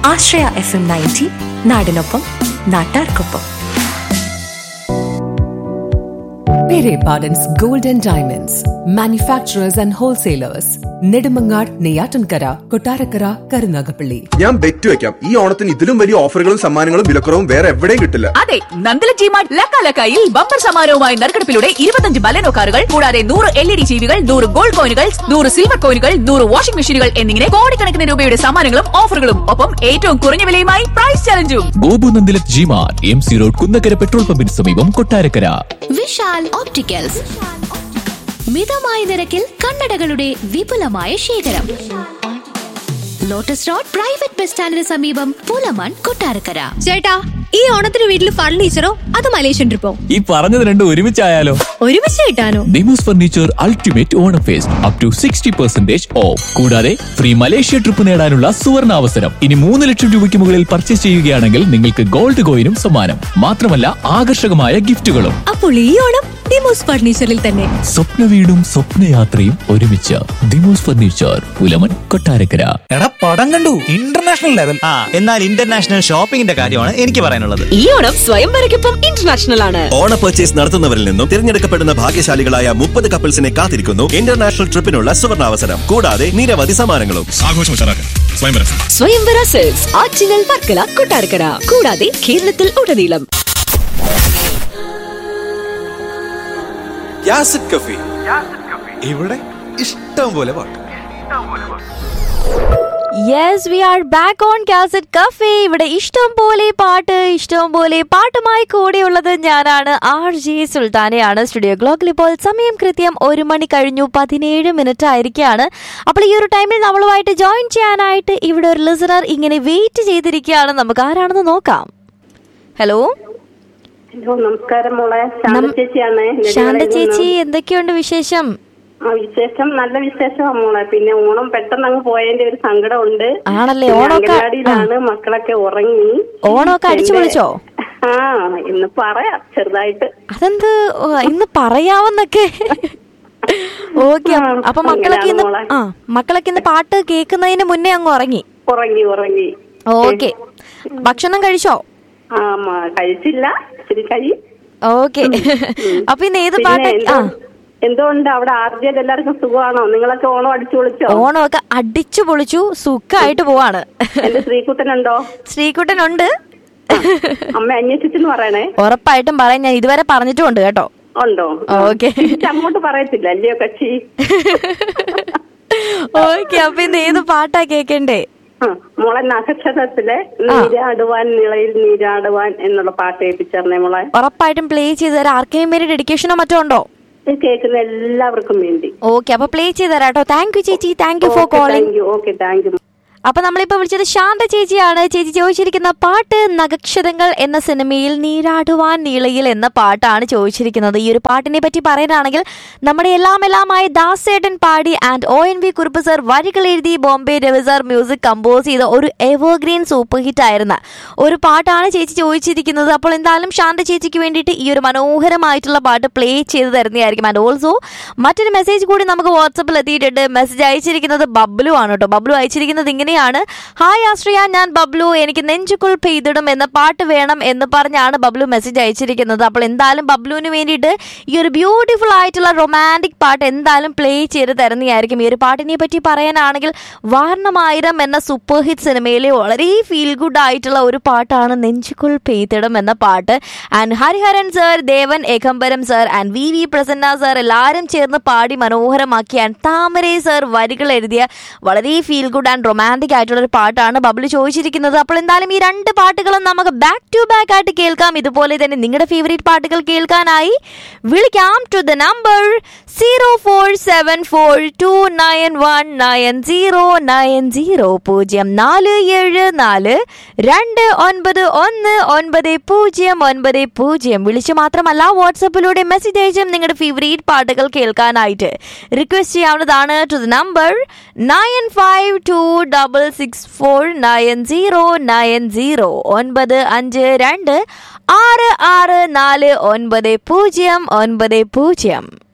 ആശ്രയ F M ninety നാടിനൊപ്പം നാട്ടാർക്കൊപ്പം Pere Pardon's Gold and Diamonds, manufacturers and wholesalers, Nedumangad, Neyatankara, Kotarakara, Karunagapalli. ഞാൻ bet വെക്കാം ഈ ഓണത്തിന് ഇതിലും വലിയ ഓഫറുകളും സമ്മാനങ്ങളും വിലക്കുറവും വേറെ എവിടെയും കിട്ടില്ല അതെ നന്ദല ജിമാർട്ട് ലക്കാലക്കായിൽ ബമ്പർ സമാരവുമായി നറുക്കെടുപ്പിലൂടെ ഇരുപത്തഞ്ച് ബലനോ കാറുകൾ കൂടാതെ നൂറ് എൽ ഇ ഡി ജീവികൾ നൂറ് ഗോൾഡ് കോയിനുകൾ നൂറ് സിൽവർ കോയിനുകൾ നൂറ് വാഷിംഗ് മെഷീനുകൾ എന്നിങ്ങനെ കോടിക്കണക്കിന് രൂപയുടെ സമ്മാനങ്ങളും ഓഫറുകളും ഒപ്പം ഏറ്റവും കുറഞ്ഞ വിലയുമായി പ്രൈസ് ചലഞ്ചും Gopu Nandilath GMart M C road Kunnakkara petrol പമ്പിന് സമീപം കൊട്ടാരക്കര വിശാൽ ഓപ്റ്റിക്കൽസ് മിതമായ നിരക്കിൽ കണ്ണടകളുടെ വിപുലമായ ശേഖരം ലോട്ടസ് റോഡ് പ്രൈവറ്റ് ബസ് സ്റ്റാൻഡിന് സമീപം പൂലമാൻ കൊട്ടാരക്കര ചേട്ടാ ഈ ഓണത്തിന് വീട്ടിൽ ഫർണിച്ചറോ അത് മലേഷ്യൻ ട്രിപ്പോ ഈ പറഞ്ഞത് രണ്ടും ഒരുമിച്ചായാലോ ഒരുമിച്ച് കിട്ടാനോ ഡിമോസ് furniture ultimate Onam fest up to sixty percentage off കൂടാതെ ഫ്രീ മലേഷ്യ ട്രിപ്പ് നേടാനുള്ള സുവർണ അവസരം ഇനി മൂന്ന് ലക്ഷം രൂപയ്ക്ക് മുകളിൽ പർച്ചേസ് ചെയ്യുകയാണെങ്കിൽ നിങ്ങൾക്ക് ഗോൾഡ് കോയിനും സമ്മാനം മാത്രമല്ല ആകർഷകമായ ഗിഫ്റ്റുകളും അപ്പോൾ ഈ ഓണം ഡിമോസ് ഫർണിച്ചറിൽ തന്നെ സ്വപ്ന വീടും സ്വപ്നയാത്രയും ഒരുമിച്ച് ദിമോസ് ഫർണിച്ചർ പുലമൻ കൊട്ടാരക്കര എടാ പടം കണ്ടു ഇന്റർനാഷണൽ ലെവൽ ആ എന്നാൽ ഇന്റർനാഷണൽ ഷോപ്പിംഗിന്റെ കാര്യമാണ് എനിക്ക് പറയാനുള്ളത് ഈ ഓണം സ്വയംവരയ്ക്കൊപ്പം ഇന്റർനാഷണൽ ആണ് ഓണ പർച്ചേസ് നടത്തുന്നവരിൽ നിന്നും തിരഞ്ഞെടുക്കപ്പെടുന്ന ഭാഗ്യശാലികളായ മുപ്പത് കപ്പിൾസിനെ കാത്തിരിക്കുന്നു ഇന്റർനാഷണൽ ട്രിപ്പിനുള്ള സുവർണാവസരം കൂടാതെ നിരവധി സമ്മാനങ്ങളും ആഘോഷം ഉഷാറാക്കാൻ സ്വയംവരം സ്വയംവര സെൽസ് ആറ്റിങ്ങൽ വർക്കല കൊട്ടാരക്കര കൂടാതെ കേരളത്തിൽ ഉടനീളം യാസിഡ് കഫി ഇവിടെ ഇഷ്ടം പോലെ പാട്ട് yes we are back on cassette cafe ഇവിടെ ഇഷ്ടം പോലെ പാട്ട് ഇഷ്ടം പോലെ പാട്ടുമായി കൂടെയുള്ളത് ഞാനാണ് ആർ ജി സുൽത്താനയാണ് സ്റ്റുഡിയോ ക്ലോക്കിൽ ഇപ്പോൾ സമയം കൃത്യം ഒരു മണി കഴിഞ്ഞു പതിനേഴ് മിനിറ്റ് ആയിരിക്കുകയാണ് അപ്പോൾ ഈ ഒരു ടൈമിൽ നമ്മളുമായിട്ട് ജോയിൻ ചെയ്യാനായിട്ട് ഇവിടെ ഒരു ലിസണർ ഇങ്ങനെ വെയിറ്റ് ചെയ്തിരിക്കുകയാണ് നമുക്ക് ആരാണെന്ന് നോക്കാം ഹലോ ഹലോ നമസ്കാരം മോളെ ശാന്ത ചേച്ചിയാണ് ശാന്ത ചേച്ചി എന്തൊക്കെയുണ്ട് വിശേഷം ആ വിശേഷം നല്ല വിശേഷമാണ് മോളെ പിന്നെ ഓണം പെട്ടെന്ന് അങ്ങ് പോയതിന്റെ ഒരു സങ്കടം ഉണ്ട് ആണല്ലേ പിന്നെ ഓണമൊക്കെ അംഗൻവാടിയിലാണ് മക്കളൊക്കെ ഉറങ്ങി ഓണമൊക്കെ അടിച്ചു എന്റെ- പൊളിച്ചോ ആ ഇന്ന് പറയാം ചെറുതായിട്ട് അതെന്ത് ഓ, ഇന്ന് പറയാവുന്നൊക്കെ ഓക്കെ അപ്പൊ മക്കളൊക്കെ ഇന്ന് അങ്ങനെയാണ് മോളെ. ആ മക്കളൊക്കെ ഇന്ന് പാട്ട് കേൾക്കുന്നതിന് മുന്നേ അങ്ങ് ഉറങ്ങി ഉറങ്ങി ഉറങ്ങി ഓക്കെ ഭക്ഷണം കഴിച്ചോ ആ മ- കഴിച്ചില്ല ഇച്ചിരി കഴി ഓക്കെ അപ്പൊ ഇന്ന് ഏത് പിന്നെ പാട്ട് ആ എന്തോ- എന്തോണ്ട് അവിടെ ആർജിയിൽ എല്ലാവർക്കും സുഖമാണോ നിങ്ങളൊക്കെ ഓണം അടിച്ചു വിളിച്ചോ ഓണമൊക്കെ അടിച്ചു പൊളിച്ചു സുഖമായിട്ട് പോവാണ് എന്റെ ശ്രീകുട്ടനുണ്ടോ ശ്രീകുട്ടനുണ്ട് അമ്മ അന്വേഷിച്ചെന്ന് പറയണേ ഉറപ്പായിട്ടും പറയാൻ ഞാൻ ഇതുവരെ പറഞ്ഞിട്ടുമുണ്ട് കേട്ടോ ഉണ്ടോ ഓക്കെ തിരിച്ച് അങ്ങോട്ട് പറയത്തില്ല അല്ലയോ കക്ഷി ഓക്കെ അപ്പൊ ഇന്ന് ഏത് പാട്ടാ കേക്കണ്ടേ ആ, മോളെ നക്ഷത്രത്തിലെ നീരാടുവാൻ നിളയിൽ നീരാടുവാൻ എന്നുള്ള പാട്ട് കേൾപ്പിച്ചറിഞ്ഞേ മോളെ ഉറപ്പായിട്ടും പ്ലേ ചെയ്ത് തരാം ആർക്കെങ്കിലും വേണ്ടി ഡെഡിക്കേഷനോ മറ്റോ ഉണ്ടോ ഇത് കേൾക്കുന്ന എല്ലാവർക്കും വേണ്ടി ഓക്കെ അപ്പൊ പ്ലേ ചെയ്ത് തരാം കേട്ടോ താങ്ക് യു ചേച്ചി thank you for calling thank you okay thank you അപ്പൊ നമ്മളിപ്പോ വിളിച്ചത് ശാന്ത ചേച്ചിയാണ് ചേച്ചി ചോദിച്ചിരിക്കുന്ന പാട്ട് നഗക്ഷതങ്ങൾ എന്ന സിനിമയിൽ നീരാടുവാൻ നീളയിൽ എന്ന പാട്ടാണ് ചോദിച്ചിരിക്കുന്നത് ഈ ഒരു പാട്ടിനെ പറ്റി പറയാനാണെങ്കിൽ നമ്മുടെ എല്ലാം എല്ലാമായ ദാസേട്ടൻ പാടി and O N V Kurup sir വരികൾ എഴുതി Bombay Ravi sir music compose ചെയ്ത ഒരു എവർഗ്രീൻ സൂപ്പർ ഹിറ്റ് ആയിരുന്ന ഒരു പാട്ടാണ് ചേച്ചി ചോദിച്ചിരിക്കുന്നത് അപ്പോൾ എന്തായാലും ശാന്ത ചേച്ചിക്ക് വേണ്ടിയിട്ട് ഈ ഒരു മനോഹരമായിട്ടുള്ള പാട്ട് പ്ലേ ചെയ്ത് തരുന്നതായിരിക്കും ആൻഡ് ഓൾസോ മറ്റൊരു മെസ്സേജ് കൂടി നമുക്ക് വാട്സപ്പിൽ എത്തിയിട്ടുണ്ട് മെസ്സേജ് അയച്ചിരിക്കുന്നത് ബബ്ലു ആണ് കേട്ടോ ബബ്ലു അയച്ചിരിക്കുന്നത് ഇങ്ങനെയാണ് ഹായ് ആശ്രിയ ഞാൻ ബബ്ലു എനിക്ക് നെഞ്ചുക്കുൾ പെയ്തിടും എന്ന പാട്ട് വേണം എന്ന് പറഞ്ഞാണ് ബബ്ലു മെസ്സേജ് അയച്ചിരിക്കുന്നത് അപ്പോൾ എന്തായാലും ബബ്ലുവിന് വേണ്ടിയിട്ട് ഈ ഒരു ബ്യൂട്ടിഫുൾ ആയിട്ടുള്ള റൊമാൻറ്റിക് പാട്ട് എന്തായാലും പ്ലേ ചെയ്ത് തരുന്നതായിരിക്കും ഈ ഒരു പാട്ടിനെ പറ്റി പറയാനാണെങ്കിൽ വാർണമായിരം എന്ന സൂപ്പർ ഹിറ്റ് സിനിമയിലെ വളരെ ഫീൽ ഗുഡ് ആയിട്ടുള്ള ഒരു പാട്ടാണ് നെഞ്ചുക്കുൾ പെയ്തിടും എന്ന പാട്ട് and Hariharan sir Devan Ekambaram sir and V V Prasanna sir എല്ലാവരും ചേർന്ന് പാടി മനോഹരമാക്കി ആൻഡ് താമരേ സർ വരികൾ എഴുതിയ വളരെ ഫീൽ ഗുഡ് ആൻഡ് റൊമാൻറ്റിക് ആയിട്ടുള്ള ഒരു പാട്ടാണ് ബബിൾ ചോദിച്ചിരിക്കുന്നത് അപ്പോൾ എന്തായാലും ഈ രണ്ട് പാട്ടുകളും നമുക്ക് ബാക്ക് ടു ബാക്ക് ആയിട്ട് കേൾക്കാം ഇതുപോലെ തന്നെ നിങ്ങളുടെ ഫേവറേറ്റ് പാട്ടുകൾ കേൾക്കാനായി വിളിക്കാം to the number zero four seven four two nine one nine zero nine zero പൂജ്യം നാല് ഏഴ് നാല് രണ്ട് ഒൻപത് ഒന്ന് ഒൻപത് പൂജ്യം ഒൻപത് പൂജ്യം വിളിച്ചു മാത്രമല്ല വാട്സപ്പിലൂടെ മെസ്സേജ് അയച്ചും നിങ്ങളുടെ ഫേവറേറ്റ് പാട്ടുകൾ കേൾക്കാനായിട്ട് റിക്വസ്റ്റ് ചെയ്യാവുന്നതാണ് to the number nine five two double six four nine zero nine zero ഒൻപത് അഞ്ച് രണ്ട് ആറ് ആറ് നാല് ഒൻപത് പൂജ്യം ഒൻപത് പൂജ്യം